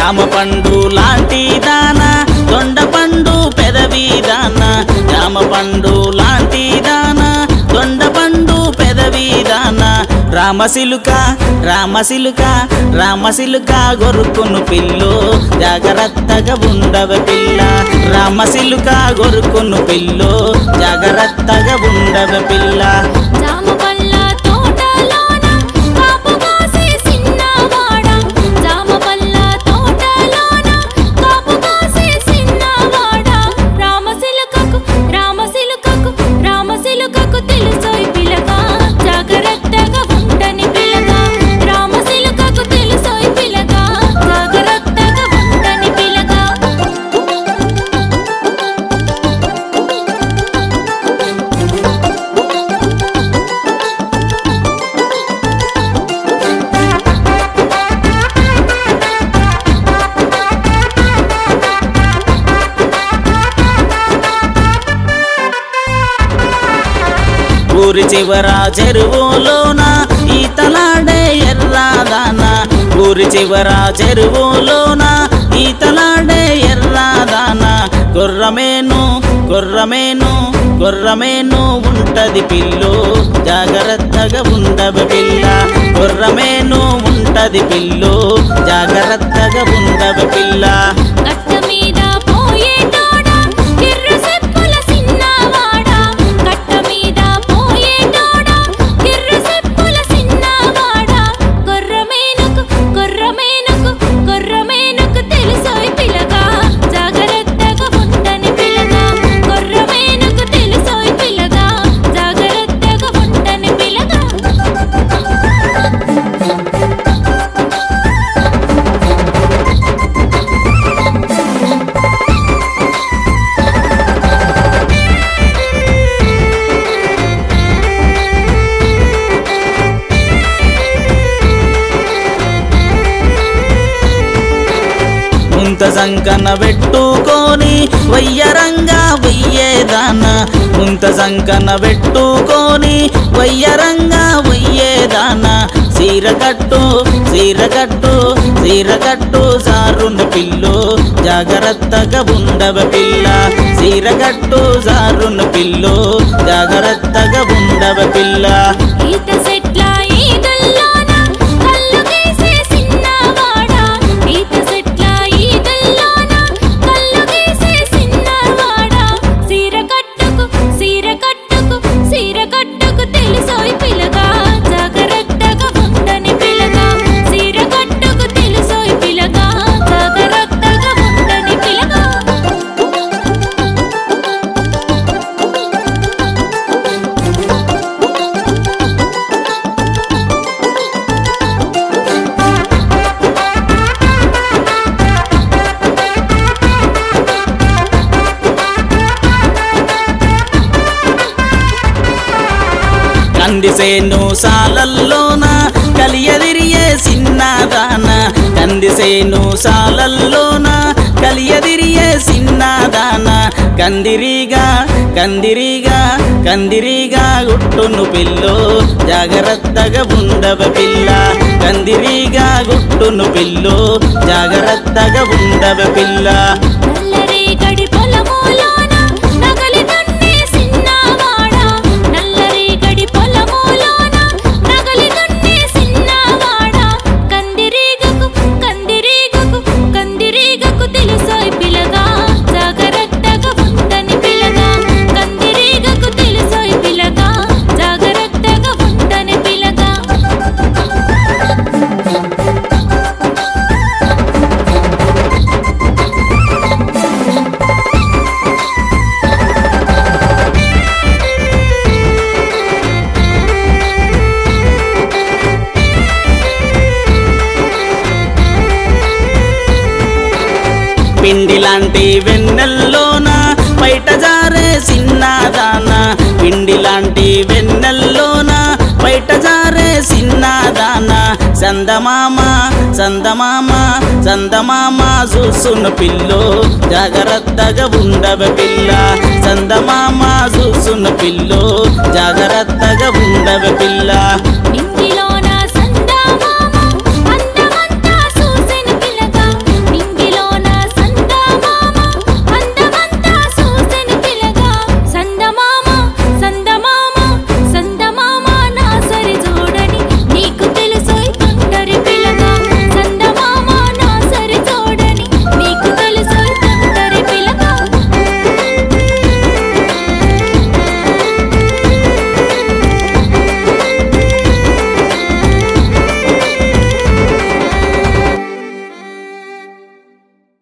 జామ పండు లాంటి దాన దొండ పండు పెదవి దాన జామ పండు లాంటి దాన దొండ పండు పెదవి దాన రామసిలుక రామసిలుక రామసిలుక గొరుకును పిల్లు జాగ్రత్తగా ఉండవ పిల్ల రామసిలుక గొరుకును పిల్లు జాగ్రత్తగా ఉండవ పిల్ల జామ పళ్ళ తోటలోన కాపు కాసే సిన్నవాడ జామ పళ్ళ తోటలోన కాపు కాసే సిన్నవాడ రామసిలుకకు రామసిలుకకు రామసిలుకకు తెలుసోయ్ పిలగా జాగ్రత్తగా ఉండని పిలగా రామసిలుకకు తెలుసోయ్ పిలగా జాగ్రత్తగా ఉండని పిలగా ఊరి చివర చెరువులోన ఈతలాడే ఎర్రాదాన ఊరి చివర చెరువులోన ఈతలాడే ఎర్రాదాన గుర్రమేను గుర్రమేను గుర్రమేను ఉంటది పిల్లు జాగ్రత్తగా ఉండవ పిల్ల గుర్రమేను ఉంటది పిల్లు జాగ్రత్తగా ఉండవ పిల్ల గట్ట మీద పోయేటోడ కిర్ర సెప్పుల సిన్నవాడ గట్ట మీద పోయేటోడ కిర్ర సెప్పుల సిన్నవాడ కొర్రమేనుకు కొర్రమేనుకు కొర్రమేనుకు తెలుసోయ్ పిలగా జాగ్రత్తగా ఉండని పిలగా కొర్రమేనుకు తెలుసోయ్ పిలగా జాగ్రత్తగా ఉండని పిలగా ముంత సంకన పెట్టుకొని వయ్యరంగా వయ్యేదాన ముంత సంకన పెట్టుకొని వయ్యరంగా వయ్యేదాన సీరకట్టు సీరకట్టు సీరకట్టు సారున్న పిల్లు జాగ్రత్తగా ఉండవ పిల్ల సీరకట్టు సారున్న పిల్లు జాగ్రత్తగా ఉండవ పిల్ల ఈత సెట్ల ఈదల్లోన కళ్ళు గీసే సిన్నవాడ ఈత సెట్ల ఈదల్లోన కళ్ళు గీసే సిన్నవాడ సీర కట్టుకు సీర కట్టుకు సీర కట్టుకు తెలుసోయ్ పిలగా జాగ్రత్తగా ఉండని పిలగా సీర కట్టుకు తెలుసోయ్ పిలగా జాగ్రత్తగా ఉండని పిలగా కందిసేను సాలల్లోన కలియదిరియే సిన్నదాన కందిసేను సాలల్లోన కలియదిరియే సిన్నదాన కందిరిగా కందిరిగా కందిరిగా గుట్టును పిల్లు జాగ్రత్తగా ఉండవ పిల్ల కందిరిగా గుట్టును పిల్లు జాగ్రత్తగా ఉండవ పిల్ల నల్లరేగడి పొలములోన నగలి దున్నే సిన్నవాడ నల్లరేగడి పొలములోన నగలి దున్నే సిన్నవాడ కందిరీగకు కందిరీగకు కందిరీగకు తెలుసోయ్ పిలగా జాగ్రత్తగా ఉండని పిలగా కందిరీగకు తెలుసోయ్ పిలగా జాగ్రత్తగా ఉండని పిలగా పిండి లాంటి వెన్నెల్లోన బయట జారే సిన్నదాన పిండి లాంటి వెన్నెల్లోన బయట జారే సిన్నదాన సందమామ సందమామ సందమామ చూసును పిల్లు జాగ్రత్తగా ఉండవ పిల్ల సందమామ చూసును పిల్లు జాగ్రత్తగా ఉండవ పిల్ల